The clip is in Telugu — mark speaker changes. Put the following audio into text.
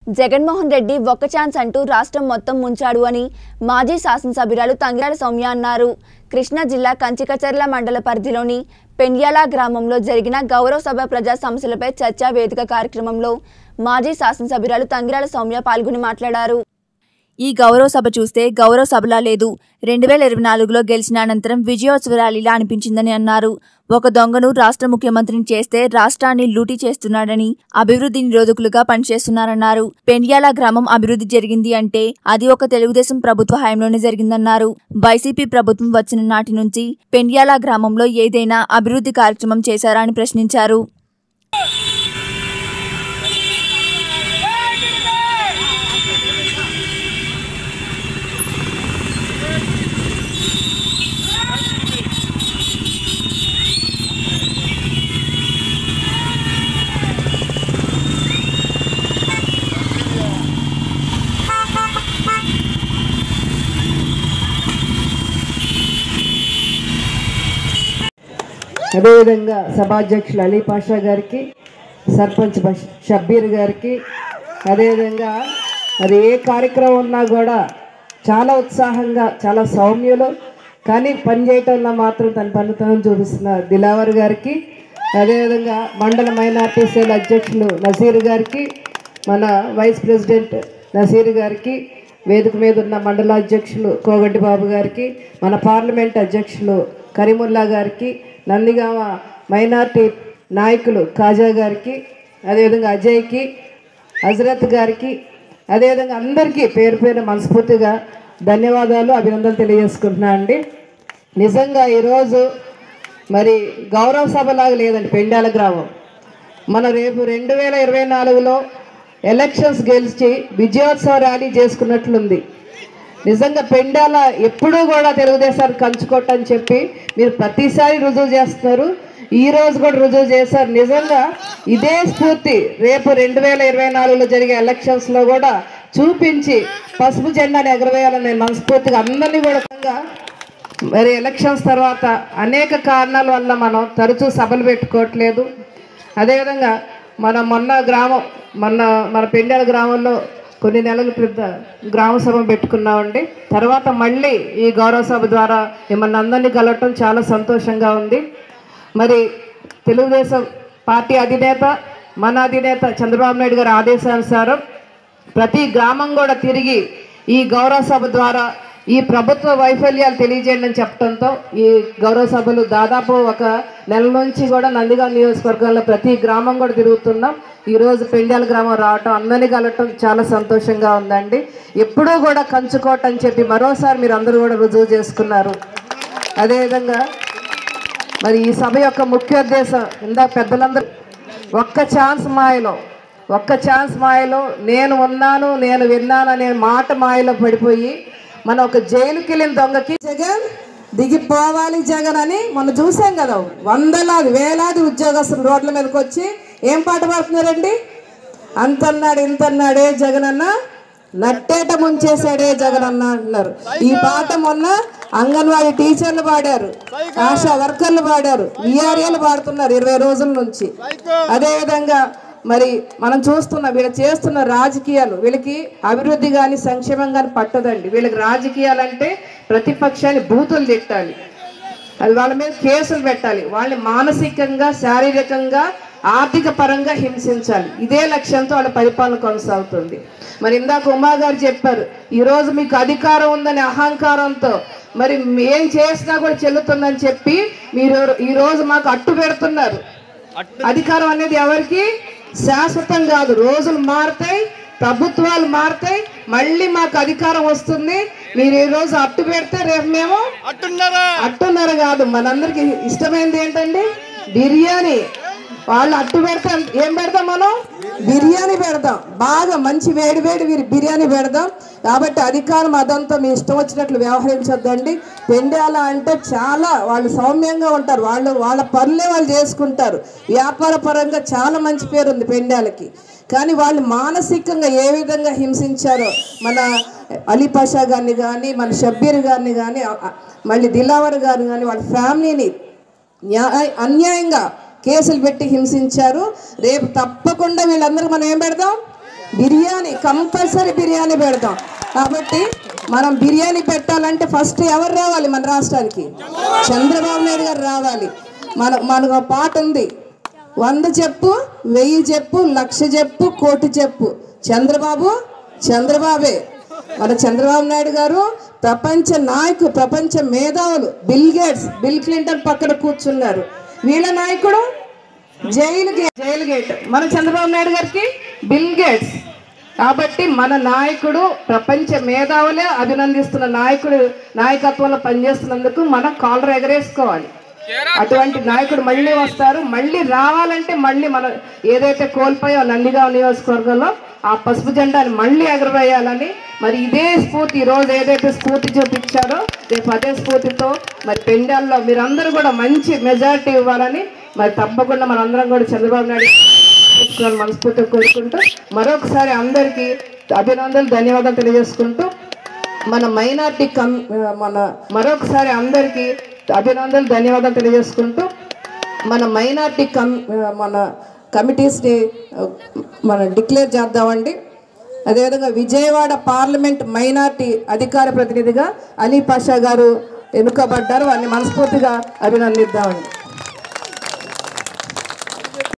Speaker 1: జగన్మోహన్ రెడ్డి ఒక్క ఛాన్స్ అంటూ రాష్ట్రం మొత్తం ముంచాడు అని మాజీ శాసనసభ్యురాలు తంగిరాల సౌమ్య అన్నారు కృష్ణా జిల్లా కంచికచర్ల మండల పరిధిలోని పెండ్యాల గ్రామంలో జరిగిన గౌరవ సభ ప్రజా సమస్యలపై చర్చా వేదిక కార్యక్రమంలో మాజీ శాసనసభ్యురాలు తంగిరాల సౌమ్య పాల్గొని మాట్లాడారు ఈ గౌరవ సభ చూస్తే గౌరవ సభలా లేదు రెండు వేల ఇరవై నాలుగులో గెలిచిన అనంతరం విజయోత్సవ ర్యాలీలా అనిపించిందని అన్నారు ఒక దొంగను రాష్ట్ర ముఖ్యమంత్రిని చేస్తే రాష్ట్రాన్ని లూటీ చేస్తున్నాడని అభివృద్ధి నిరోధకులుగా పనిచేస్తున్నారన్నారు పెండ్యాల గ్రామం అభివృద్ధి జరిగింది అంటే అది ఒక తెలుగుదేశం ప్రభుత్వ హయాంలోనే జరిగిందన్నారు వైసీపీ ప్రభుత్వం వచ్చిన నాటి నుంచి పెండ్యాల గ్రామంలో ఏదైనా అభివృద్ధి కార్యక్రమం చేశారా అని ప్రశ్నించారు
Speaker 2: అదేవిధంగా సభాధ్యక్షులు అలీ పాషా గారికి సర్పంచ్ బష్- షబ్బీర్ గారికి అదేవిధంగా మరి ఏ కార్యక్రమం ఉన్నా కూడా చాలా ఉత్సాహంగా చాలా సౌమ్యులు కానీ పని చేయటంలో మాత్రం తన పనితనం చూపిస్తున్న దిలావర్ గారికి అదేవిధంగా మండల మైనార్టీ సెల్ అధ్యక్షులు నజీర్ గారికి మన వైస్ ప్రెసిడెంట్ నసీర్ గారికి వేదిక మీద ఉన్న మండల అధ్యక్షులు కోగడ్డి బాబు గారికి మన పార్లమెంట్ అధ్యక్షులు కరీముల్లా గారికి నందిగామ మైనార్టీ నాయకులు కాజా గారికి అదేవిధంగా అజయ్కి హజరత్ గారికి అదేవిధంగా అందరికీ పేరు పేరు మనస్ఫూర్తిగా ధన్యవాదాలు అభినందనలు తెలియజేసుకుంటున్నా అండి నిజంగా ఈరోజు మరి గౌరవ సభలాగా లేదండి పెండాల గ్రామం మన రేపు రెండు వేల ఇరవై నాలుగులో ఎలక్షన్స్ గెలిచి విజయోత్సవ ర్యాలీ చేసుకున్నట్లుంది నిజంగా పెండాల ఎప్పుడూ కూడా తెలుగుదేశానికి కంచుకోటని చెప్పి మీరు ప్రతిసారి రుజువు చేస్తున్నారు ఈ రోజు కూడా రుజువు చేశారు నిజంగా ఇదే స్ఫూర్తి రేపు రెండు వేల ఇరవై నాలుగులో జరిగే ఎలక్షన్స్లో కూడా చూపించి పసుపు జెండాని ఎగరవేయాలని నేను మనస్ఫూర్తిగా అందరినీ కూడా ఒక మరి ఎలక్షన్స్ తర్వాత అనేక కారణాల వల్ల మనం తరచూ సభలు పెట్టుకోవట్లేదు అదేవిధంగా మన మొన్న గ్రామం మొన్న మన పెండాల గ్రామంలో కొన్ని నెలల క్రితం గ్రామ సభ పెట్టుకున్నామండి తర్వాత మళ్ళీ ఈ గౌరవ సభ ద్వారా మిమ్మల్ని అందరినీ కలవటం చాలా సంతోషంగా ఉంది మరి తెలుగుదేశం పార్టీ అధినేత మన అధినేత చంద్రబాబు నాయుడు గారి ఆదేశానుసారం ప్రతి గ్రామం కూడా తిరిగి ఈ గౌరవ సభ ద్వారా ఈ ప్రభుత్వ వైఫల్యాలు తెలియజేయండి అని చెప్పడంతో ఈ గౌరవ సభలు దాదాపు ఒక నెల నుంచి కూడా నందిగా నియోజకవర్గంలో ప్రతి గ్రామం కూడా తిరుగుతున్నాం ఈరోజు పెండ్యాల గ్రామం రావటం అందరినీ కలవటం చాలా సంతోషంగా ఉందండి ఎప్పుడూ కూడా కంచుకోట అని చెప్పి మరోసారి మీరు అందరూ కూడా రుజువు చేసుకున్నారు అదేవిధంగా మరి ఈ సభ యొక్క ముఖ్య ఉద్దేశం ఇందాక పెద్దలందరూ ఒక్క ఛాన్స్ మాయలో ఒక్క ఛాన్స్ మాయలో నేను ఉన్నాను నేను విన్నాను అనే మాట మాయలో పడిపోయి మన ఒక జైలుకి వెళ్ళిన దొంగకి జగన్ దిగిపోవాలి జగన్ అని మొన్న చూసాం కదా వందలాది వేలాది ఉద్యోగస్తులు రోడ్ల మీదకి వచ్చి ఏం పాట పాడుతున్నారండి అంతన్నాడు ఇంతన్నాడే జగన్ అన్న నట్టేట ముంచేశాడే జగన్ అన్న అంటున్నారు ఈ పాట మొన్న అంగన్వాడీ టీచర్లు పాడారు ఆశా వర్కర్లు పాడారు విఆర్ఏలు పాడుతున్నారు ఇరవై రోజుల నుంచి అదేవిధంగా మరి మనం చూస్తున్న వీళ్ళు చేస్తున్న రాజకీయాలు వీళ్ళకి అభివృద్ధి కానీ సంక్షేమం కానీ పట్టదండి వీళ్ళకి రాజకీయాలంటే ప్రతిపక్షాన్ని బూతులు తిట్టాలి అది వాళ్ళ మీద కేసులు పెట్టాలి వాళ్ళని మానసికంగా శారీరకంగా ఆర్థిక పరంగా హింసించాలి ఇదే లక్ష్యంతో వాళ్ళ పరిపాలన కొనసాగుతుంది మరి ఇందాక ఉమా గారు చెప్పారు ఈరోజు మీకు అధికారం ఉందని అహంకారంతో మరి ఏం చేసినా కూడా చెల్లుతుందని చెప్పి మీరు ఈరోజు మాకు అట్టు పెడుతున్నారు అధికారం అనేది ఎవరికి శాశ్వతం కాదు రోజులు మారుతాయి ప్రభుత్వాలు మారుతాయి మళ్ళీ మాకు అధికారం వస్తుంది మీరు ఈ రోజు అట్టు పెడితే రేపు మేము అట్టున్నర కాదు మనందరికి ఇష్టమైనది ఏంటండి బిర్యానీ వాళ్ళు అట్టు పెడతాం ఏం పెడతాం మనం బిర్యానీ పెడతాం బాగా మంచి వేడి వేడి వీరి బిర్యానీ పెడదాం కాబట్టి అధికారం అదంతా మీ ఇష్టం వచ్చినట్లు వ్యవహరించొద్దండి పెండాల అంటే చాలా వాళ్ళు సౌమ్యంగా ఉంటారు వాళ్ళు వాళ్ళ పనులే వాళ్ళు చేసుకుంటారు వ్యాపార పరంగా చాలా మంచి పేరు ఉంది పెండాలకి కానీ వాళ్ళు మానసికంగా ఏ విధంగా హింసించారో మన అలీ పాషా గారిని కానీ మన షబ్బీర్ గారిని కానీ మళ్ళీ దిలావర్ గారిని కానీ వాళ్ళ ఫ్యామిలీని న్యాయ అన్యాయంగా కేసులు పెట్టి హింసించారు రేపు తప్పకుండా వీళ్ళందరూ మనం ఏం పెడదాం బిర్యానీ కంపల్సరీ బిర్యానీ పెడతాం కాబట్టి మనం బిర్యానీ పెట్టాలంటే ఫస్ట్ ఎవరు రావాలి మన రాష్ట్రానికి చంద్రబాబు నాయుడు గారు రావాలి మన మనకు ఒక పాట ఉంది వంద చెప్పు వెయ్యి చెప్పు లక్ష చెప్పు కోటి చెప్పు చంద్రబాబు చంద్రబాబే మన చంద్రబాబు నాయుడు గారు ప్రపంచ నాయకు ప్రపంచ మేధావులు బిల్ గేట్స్ బిల్ క్లింటన్ పక్కన కూర్చున్నారు వీళ్ళ నాయకుడు జైలు గేట్ జైలు గేట్ మన చంద్రబాబు నాయుడు గారికి బిల్ గేట్స్ కాబట్టి మన నాయకుడు ప్రపంచ మేధావులే అభినందిస్తున్న నాయకుడు నాయకత్వంలో పనిచేస్తున్నందుకు మనం కాలర్ ఎగరేసుకోవాలి అటువంటి నాయకుడు మళ్ళీ వస్తారు మళ్ళీ రావాలంటే మళ్ళీ మనం ఏదైతే కోల్పోయో నందిగాం నియోజకవర్గంలో ఆ పసుపు జెండాని మళ్ళీ ఎగరవేయాలని మరి ఇదే స్ఫూర్తి ఈ రోజు ఏదైతే స్ఫూర్తి చూపించారో రేపు అదే స్ఫూర్తితో మరి పెండాల్లో మీరందరూ కూడా మంచి మెజారిటీ ఇవ్వాలని మరి తప్పకుండా మనందరం కూడా చంద్రబాబు నాయుడు చేసుకోవాలని మనస్ఫూర్తిగా కోరుకుంటూ మరొకసారి అందరికీ అభినందనలు ధన్యవాదాలు తెలియజేసుకుంటూ మన మైనార్టీ కం మన మరొకసారి అందరికీ అభినందనలు ధన్యవాదాలు తెలియజేసుకుంటూ మన మైనార్టీ కం మన కమిటీస్ని మనం డిక్లేర్ చేద్దామండి అదేవిధంగా విజయవాడ పార్లమెంట్ మైనార్టీ అధికార ప్రతినిధిగా అలీ పాషా గారు ఎన్నుకబడ్డారు వారిని మనస్ఫూర్తిగా అభినందిద్దామండి